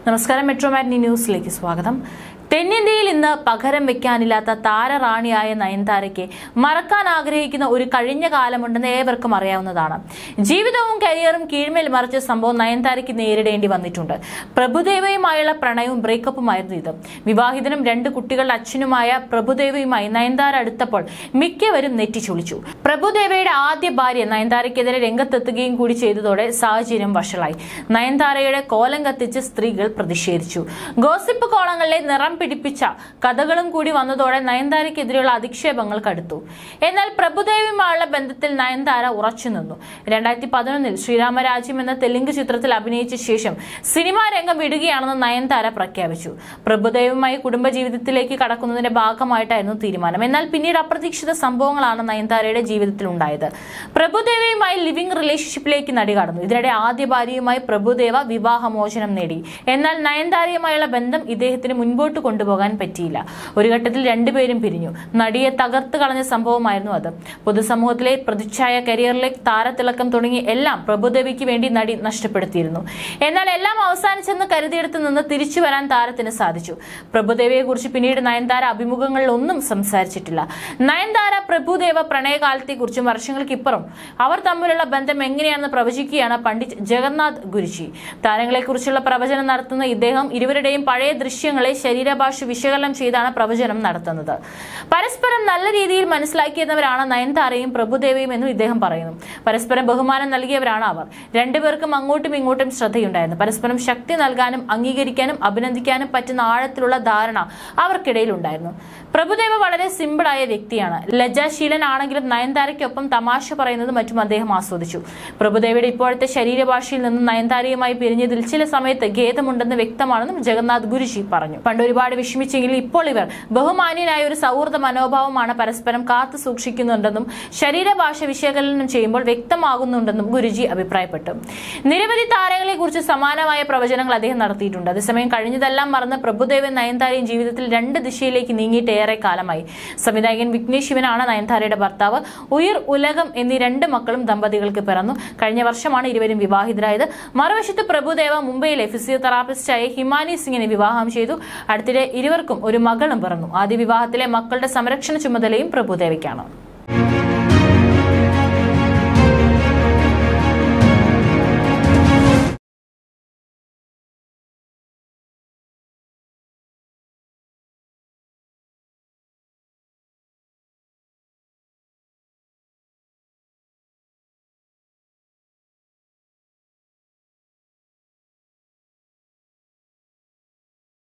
നമസ്കാരം മെട്രോമാറ്റിനി ന്യൂസിലേക്ക് സ്വാഗതം തെന്നിന്ത്യയിൽ ഇന്ന് പകരം വെക്കാനില്ലാത്ത താരറാണിയായ നയൻതാരയ്ക്ക് മറക്കാൻ ആഗ്രഹിക്കുന്ന ഒരു കഴിഞ്ഞ കാലമുണ്ടെന്ന് ഏവർക്കും അറിയാവുന്നതാണ് ജീവിതവും കരിയറും കീഴ്മേൽ മറിച്ച സംഭവം നയൻതാരയ്ക്ക് നേരിടേണ്ടി വന്നിട്ടുണ്ട് പ്രഭുദേവയുമായുള്ള പ്രണയവും ബ്രേക്കപ്പുമായിരുന്നു ഇത് വിവാഹിതനും രണ്ട് കുട്ടികളുടെ അച്ഛനുമായ പ്രഭുദേവയുമായി നയൻതാര അടുത്തപ്പോൾ മിക്കവരും നെറ്റിച്ചുളിച്ചു പ്രഭുദേവയുടെ ആദ്യ ഭാര്യ നയൻതാരയ്ക്കെതിരെ രംഗത്തെത്തുകയും കൂടി ചെയ്തതോടെ സാഹചര്യം വഷളായി നയൻതാരയുടെ കോലം കത്തിച്ച് സ്ത്രീകൾ പ്രതിഷേധിച്ചു ഗോസിപ്പ് കോളങ്ങളിലെ നിറം പിടിപ്പിച്ച കഥകളും കൂടി വന്നതോടെ നയൻതാരയ്ക്കെതിരെയുള്ള അധിക്ഷേപങ്ങൾ കടുത്തു എന്നാൽ പ്രഭുദേവിയുമായുള്ള ബന്ധത്തിൽ നയൻതാര ഉറച്ചു നിന്നു രണ്ടായിരത്തി പതിനൊന്നിൽ ശ്രീരാമരാജ്യം എന്ന തെലുങ്ക് ചിത്രത്തിൽ അഭിനയിച്ച ശേഷം സിനിമാ രംഗം വിടുകയാണെന്ന് നയൻതാര പ്രഖ്യാപിച്ചു പ്രഭുദേവുമായി കുടുംബജീവിതത്തിലേക്ക് കടക്കുന്നതിന്റെ ഭാഗമായിട്ടായിരുന്നു തീരുമാനം എന്നാൽ പിന്നീട് അപ്രതീക്ഷിത സംഭവങ്ങളാണ് നയൻതാരയുടെ ജീവിതത്തിൽ ഉണ്ടായത് പ്രഭുദേവയുമായി ലിവിംഗ് റിലേഷൻഷിപ്പിലേക്ക് നടി കടന്നു ഇതിനിടെ ആദ്യ ഭാര്യയുമായി പ്രഭുദേവ വിവാഹമോചനം നേടി എന്നാൽ നയൻതാരയുമായുള്ള ബന്ധം ഇദ്ദേഹത്തിന് മുൻപോട്ട് കൊണ്ടുപോകാൻ പറ്റിയില്ല ഒരു ഘട്ടത്തിൽ രണ്ടുപേരും പിരിഞ്ഞു നടിയെ തകർത്ത് കളഞ്ഞ സംഭവമായിരുന്നു അത് പൊതുസമൂഹത്തിലെ പ്രതിച്ഛായ കരിയറിലെ താരത്തിളക്കം തുടങ്ങി എല്ലാം പ്രഭുദേവിക്ക് വേണ്ടി നടി നഷ്ടപ്പെടുത്തിയിരുന്നു എന്നാൽ എല്ലാം അവസാനിച്ചെന്ന് കരുതിയെടുത്ത് നിന്ന് തിരിച്ചു വരാൻ താരത്തിന് സാധിച്ചു പ്രഭുദേവയെ കുറിച്ച് പിന്നീട് നയൻതാര അഭിമുഖങ്ങളിൽ ഒന്നും സംസാരിച്ചിട്ടില്ല നയൻതാര പ്രഭുദേവ പ്രണയകാലത്തെക്കുറിച്ചും വർഷങ്ങൾക്കിപ്പുറം അവർ തമ്മിലുള്ള ബന്ധം എങ്ങനെയാണെന്ന് പ്രവചിക്കുകയാണ് പണ്ഡിറ്റ് ജഗന്നാഥ് ഗുരുജി താരങ്ങളെക്കുറിച്ചുള്ള പ്രവചനം നടത്തുന്ന ഇദ്ദേഹം ഇരുവരുടെയും പഴയ ദൃശ്യങ്ങളെ ശരീരഭാഷ വിശകലനം ചെയ്താണ് പ്രവചനം നടത്തുന്നത് പരസ്പരം നല്ല രീതിയിൽ മനസ്സിലാക്കിയവരാണ് നയൻതാരയും പ്രഭുദേവയും എന്നും ഇദ്ദേഹം പറയുന്നു പരസ്പരം ബഹുമാനം നൽകിയവരാണ് അവർ രണ്ടുപേർക്കും അങ്ങോട്ടും ഇങ്ങോട്ടും ശ്രദ്ധയുണ്ടായിരുന്നു പരസ്പരം ശക്തി നൽകാനും അംഗീകരിക്കാനും അഭിനന്ദിക്കാനും പറ്റുന്ന ആഴത്തിലുള്ള ധാരണ അവർക്കിടയിൽ ഉണ്ടായിരുന്നു പ്രഭുദേവ വളരെ സിമ്പിളായ വ്യക്തിയാണ് ലജ്ജാശീലനാണെങ്കിലും നയൻതാരയ്ക്കൊപ്പം തമാശ പറയുന്നതും മറ്റും അദ്ദേഹം ആസ്വദിച്ചു പ്രഭുദേവയുടെ ഇപ്പോഴത്തെ ശരീരഭാഷയിൽ നിന്നും നയൻതാരയുമായി പിരിഞ്ഞതിൽ ചില സമയത്ത് ഖേദമുണ്ടെന്ന് വ്യക്തമാണെന്നും ജഗന്നാഥ് ഗുരുജി പറഞ്ഞു പണ്ട് ഒരുപാട് വിഷമിച്ചെങ്കിലും ഇപ്പോൾ ഇവർ ബഹുമാന്യനായ ഒരു സൗഹൃദ മനോഭാവമാണ് പരസ്പരം കാത്തു സൂക്ഷിക്കുന്നുണ്ടെന്നും ശരീരഭാഷ വിശകലനം ചെയ്യുമ്പോൾ വ്യക്തമാകുന്നുണ്ടെന്നും ഗുരുജി അഭിപ്രായപ്പെട്ടു നിരവധി താരങ്ങളെ കുറിച്ച് സമാനമായ പ്രവചനങ്ങൾ അദ്ദേഹം നടത്തിയിട്ടുണ്ട് അതേസമയം കഴിഞ്ഞതെല്ലാം മറന്ന് പ്രഭുദേവൻ നയൻതാരയും ജീവിതത്തിൽ രണ്ട് ദിശയിലേക്ക് നീങ്ങിയിട്ട് ഏറെ കാലമായി സംവിധായകൻ വിഘ്നേഷ് ശിവനാണ് നയൻതാരയുടെ ഭർത്താവ് ഉയർ ഉലകം എന്നീ രണ്ട് മക്കളും ദമ്പതികൾക്ക് പിറന്നു കഴിഞ്ഞ വർഷമാണ് ഇരുവരും വിവാഹിതരായത് മറുവശത്ത് പ്രഭുദേവ മുംബൈയിലെ ഫിസിയോതെറാപ്പിസ്റ്റായ ഹിമാനി സിംഗിനെ വിവാഹം ചെയ്തു അടുത്തിടെ ഇരുവർക്കും ഒരു മകളും പിറന്നു ആദ്യ വിവാഹത്തിലെ മക്കളുടെ സംരക്ഷണ ചുമതലയും പ്രഭുദേവയ്ക്കാണ്